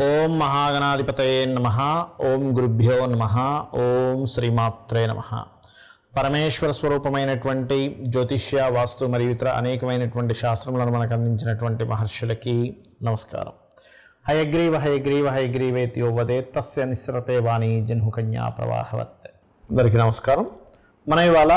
ఓం మహాగణాధిపతయే నమ ఓం గురుభ్యో నమ ఓం శ్రీమాత్రే నమ పరమేశ్వర స్వరూపమైనటువంటి జ్యోతిష్య వాస్తు మరియు ఇతర అనేకమైనటువంటి శాస్త్రములను మనకు అందించినటువంటి మహర్షులకి నమస్కారం హయగ్రీవ హయగ్రీవ హయగ్రీవేత్యో వదే తస్య నిస్సరతే వాణి జన్హుకన్యా ప్రవాహవత్ అందరికీ నమస్కారం మనం ఇవాళ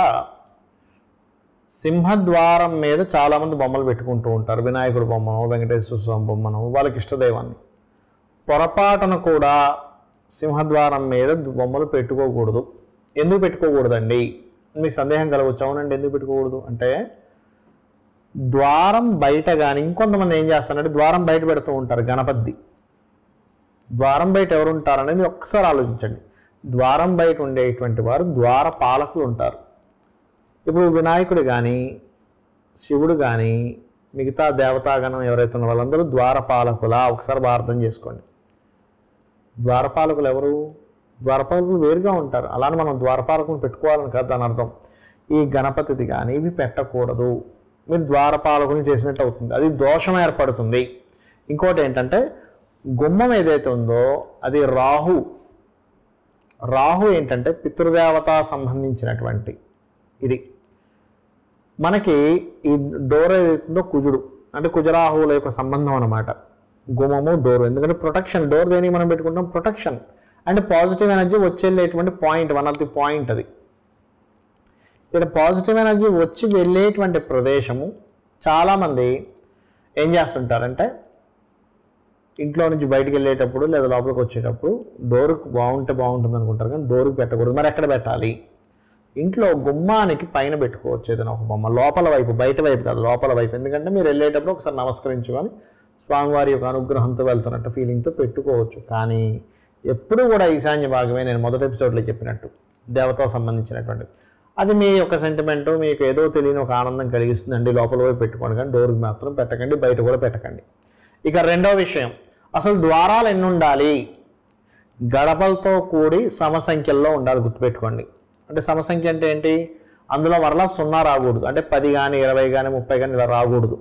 సింహద్వారం మీద చాలామంది బొమ్మలు పెట్టుకుంటూ ఉంటారు వినాయకుడు బొమ్మను వెంకటేశ్వర స్వామి బొమ్మను వాళ్ళకి ఇష్టదైవాన్ని పొరపాటున కూడా సింహద్వారం మీద బొమ్మలు పెట్టుకోకూడదు ఎందుకు పెట్టుకోకూడదండి మీకు సందేహం కలగవచ్చు అవునండి ఎందుకు పెట్టుకోకూడదు అంటే ద్వారం బయట కానీ ఇంకొంతమంది ఏం చేస్తారంటే ద్వారం బయట పెడుతూ ఉంటారు గణపతి ద్వారం బయట ఎవరు ఉంటారు అనేది ఒక్కసారి ఆలోచించండి ద్వారం బయట ఉండేటువంటి వారు ద్వార పాలకులు ఉంటారు ఇప్పుడు వినాయకుడు కానీ శివుడు కానీ మిగతా దేవతాగణం ఎవరైతే ఉన్న వాళ్ళందరూ ద్వారపాలకులా ఒకసారి బాగా అర్థం చేసుకోండి ద్వారపాలకులు ఎవరు ద్వారపాలకులు వేరుగా ఉంటారు అలానే మనం ద్వారపాలకులు పెట్టుకోవాలని కాదు దాని అర్థం ఈ గణపతిది కానీ ఇవి పెట్టకూడదు మీరు ద్వారపాలకులు చేసినట్టు అవుతుంది అది దోషం ఏర్పడుతుంది ఇంకోటి ఏంటంటే గుమ్మం ఏదైతే ఉందో అది రాహు రాహు ఏంటంటే పితృదేవత సంబంధించినటువంటి ఇది మనకి ఈ డోర్ ఏదైతుందో కుజుడు అంటే కుజరాహువుల యొక్క సంబంధం అనమాట గుమము డోర్ ఎందుకంటే ప్రొటెక్షన్ డోర్ దేనికి మనం పెట్టుకుంటాం ప్రొటెక్షన్ అంటే పాజిటివ్ ఎనర్జీ వచ్చేళ్ళేటువంటి point one of the point అది ఇక్కడ పాజిటివ్ ఎనర్జీ వచ్చి వెళ్ళేటువంటి ప్రదేశము చాలామంది ఏం చేస్తుంటారంటే ఇంట్లో నుంచి బయటికి వెళ్ళేటప్పుడు లేదా లోపలికి వచ్చేటప్పుడు డోర్కి బాగుంటే బాగుంటుంది అనుకుంటారు కానీ డోర్కి పెట్టకూడదు మరి ఎక్కడ పెట్టాలి ఇంట్లో గుమ్మానికి పైన పెట్టుకోవచ్చు ఏదైనా ఒక బొమ్మ లోపల వైపు బయట వైపు కాదు లోపల వైపు ఎందుకంటే మీరు వెళ్ళేటప్పుడు ఒకసారి నమస్కరించుకొని స్వామివారి యొక్క అనుగ్రహంతో వెళ్తున్నట్టు ఫీలింగ్తో పెట్టుకోవచ్చు కానీ ఎప్పుడు కూడా ఈశాన్య భాగమే నేను మొదటి ఎపిసోడ్లో చెప్పినట్టు దేవతా సంబంధించినటువంటి అది మీ యొక్క సెంటిమెంట్ మీకు ఏదో తెలియని ఒక ఆనందం కలిగిస్తుందండి లోపల వైపు పెట్టుకోండి కానీ డోర్కి మాత్రం పెట్టకండి బయట కూడా పెట్టకండి ఇక రెండో విషయం అసలు ద్వారాలు ఎన్ని ఉండాలి గడపలతో కూడి సమసంఖ్యల్లో ఉండాలి గుర్తుపెట్టుకోండి అంటే సమసంఖ్య అంటే ఏంటి అందులో మరలా సున్నా రాకూడదు అంటే పది కానీ ఇరవై కానీ ముప్పై కానీ ఇలా రాకూడదు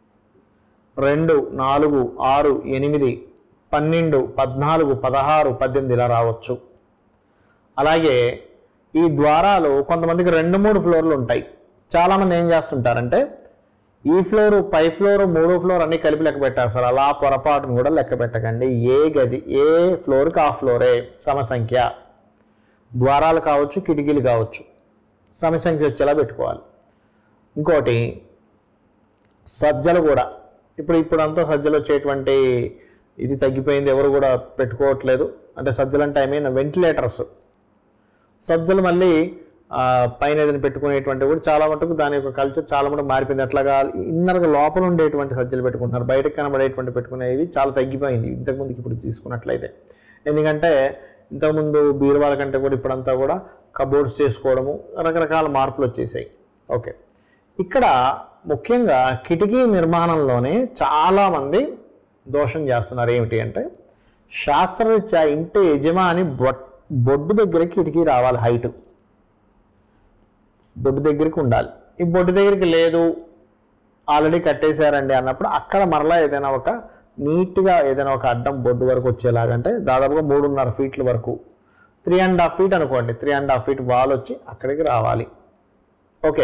రెండు నాలుగు ఆరు ఎనిమిది పన్నెండు పద్నాలుగు పదహారు పద్దెనిమిది ఇలా రావచ్చు అలాగే ఈ ద్వారాలు కొంతమందికి రెండు మూడు ఫ్లోర్లు ఉంటాయి చాలామంది ఏం చేస్తుంటారంటే ఈ ఫ్లోరు పై ఫ్లోర్ మూడో ఫ్లోర్ అన్ని కలిపి లెక్క పెట్టేస్తారు అలా పొరపాటును కూడా లెక్క పెట్టకండి ఏ గది ఏ ఫ్లోర్కి ఆ ఫ్లోరే సమసంఖ్య ద్వారాలు కావచ్చు కిటికీలు కావచ్చు సమసంఖ్య వచ్చేలా పెట్టుకోవాలి ఇంకోటి సజ్జలు కూడా ఇప్పుడు ఇప్పుడు అంతా సజ్జలు వచ్చేటువంటి ఇది తగ్గిపోయింది ఎవరు కూడా పెట్టుకోవట్లేదు అంటే సజ్జలు అంటే ఐ మీన్ వెంటిలేటర్స్ సజ్జలు మళ్ళీ ఆ, పైన ఏదైనా పెట్టుకునేటువంటి కూడా చాలా మటుకు దాని యొక్క కల్చర్ చాలా మటుకు మారిపోయింది అట్లాగా ఇన్నర్గా లోపల ఉండేటువంటి సజ్జలు పెట్టుకుంటున్నారు బయటకు కనబడేటువంటి పెట్టుకునేవి చాలా తగ్గిపోయింది ఇంతకుముందుకి ఇప్పుడు తీసుకున్నట్లయితే ఎందుకంటే ఇంతకుముందు బీరువాల కంటే కూడా ఇప్పుడంతా కూడా కబోర్డ్స్ చేసుకోవడము రకరకాల మార్పులు వచ్చేసాయి ఓకే ఇక్కడ ముఖ్యంగా కిటికీ నిర్మాణంలోనే చాలామంది దోషం చేస్తున్నారు ఏమిటి అంటే శాస్త్రరీత్యా ఇంటి యజమాని బొట్ బొడ్డు దగ్గర కిటికీ రావాలి హైట్ బొడ్డు దగ్గరికి ఉండాలి ఈ బొడ్డు దగ్గరికి లేదు ఆల్రెడీ కట్టేశారండి అన్నప్పుడు అక్కడ మరలా ఏదైనా ఒక నీట్గా ఏదైనా ఒక అడ్డం బొడ్డు వరకు వచ్చేలాగంటే దాదాపుగా మూడున్నర ఫీట్ల వరకు త్రీ అండ్ హాఫ్ ఫీట్ అనుకోండి three and half feet wall వచ్చి అక్కడికి రావాలి ఓకే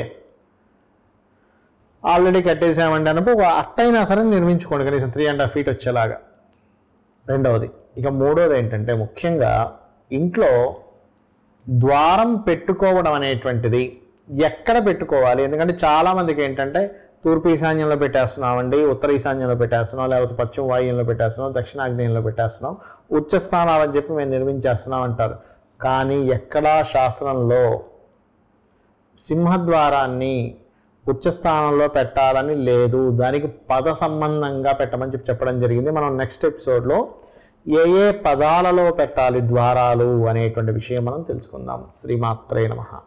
ఆల్రెడీ కట్టేసామండి అన్నప్పుడు ఒక అట్టైనా సరే నిర్మించుకోండి కనీసం త్రీ అండ్ హాఫ్ ఫీట్ వచ్చేలాగా రెండవది ఇక మూడవది ఏంటంటే ముఖ్యంగా ఇంట్లో ద్వారం పెట్టుకోవడం అనేటువంటిది ఎక్కడ పెట్టుకోవాలి ఎందుకంటే చాలామందికి ఏంటంటే తూర్పు ఈశాన్యంలో పెట్టేస్తున్నామండి ఉత్తర ఈశాన్యంలో పెట్టేస్తున్నాం లేకపోతే పశ్చిమ వాయువ్యంలో పెట్టేస్తున్నాం దక్షిణాగ్నేయంలో పెట్టేస్తున్నాం ఉచ్చ స్థానాలని చెప్పి మేము నిర్మించేస్తున్నాం అంటారు కానీ ఎక్కడా శాస్త్రంలో సింహద్వారాన్ని ఉచ్చస్థానంలో పెట్టాలని లేదు దానికి పద సంబంధంగా పెట్టమని చెప్పి చెప్పడం జరిగింది మనం నెక్స్ట్ ఎపిసోడ్లో ఏ ఏ పదాలలో పెట్టాలి ద్వారాలు అనేటువంటి విషయం మనం తెలుసుకుందాం శ్రీమాత్రే నమః